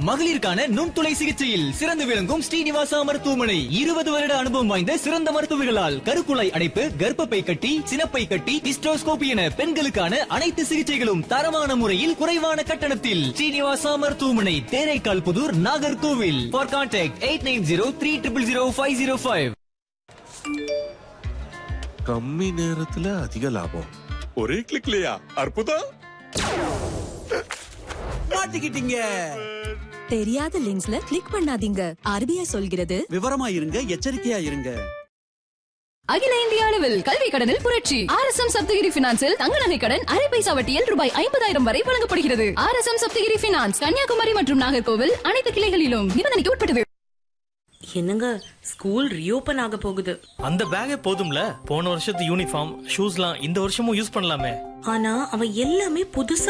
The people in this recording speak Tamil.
மகளிருக்கான நுண்துளை சிகிச்சையில் சிறந்து விளங்கும் ஸ்ரீனிவாசா மருத்துவமனை இருபது வருட அனுபவம் வாய்ந்த சிறந்த மருத்துவர்களால் கருக்குழாய் அடைப்பு கர்ப்பப்பை கட்டி சினப்பை கட்டி ஹிஸ்டோஸ்கோபி என பெண்களுக்கான அனைத்து சிகிச்சைகளும் தரமான முறையில் குறைவான கட்டணத்தில் ஸ்ரீனிவாசா மருத்துவமனை Theraikal Pudur Nagercoil for contact eight nine zero three triple zero five zero five கம்மி நேரத்துல அதிக லாபம் ஒரே கிளிக்லயா அற்புதம் மாட்டிக்கிட்டீங்க தெரியாத லிங்க்ஸ்ல கிளிக் பண்ணாதீங்க ஆர்பிஐ சொல்கிறது விவரமா இருங்க எச்சரிக்கையா இருங்க அகில இந்திய அளவில் கல்வி கடனில் புரட்சி ஆர் எஸ் எம் சப்தகிரி பினான்சில் தங்க நகை கடன் அரை பைசா வட்டியில் ரூபாய் ஐம்பதாயிரம் வரை வழங்கப்படுகிறது R S M Sapthagiri finance Kanniyakumari மற்றும் நாகர்கோவில் அனைத்து கிளைகளிலும் நிபந்தனைக்கு உட்பட்டது என்னங்க ஸ்கூல் ரீஓபன் ஆக போகுது அந்த பேக்கே போதும்ல போன வருஷத்து யூனிஃபார்ம் ஷூஸ்லாம் இந்த வருஷமும் யூஸ் பண்ணலாமே ஆனா அவன் எல்லாமே புதுசா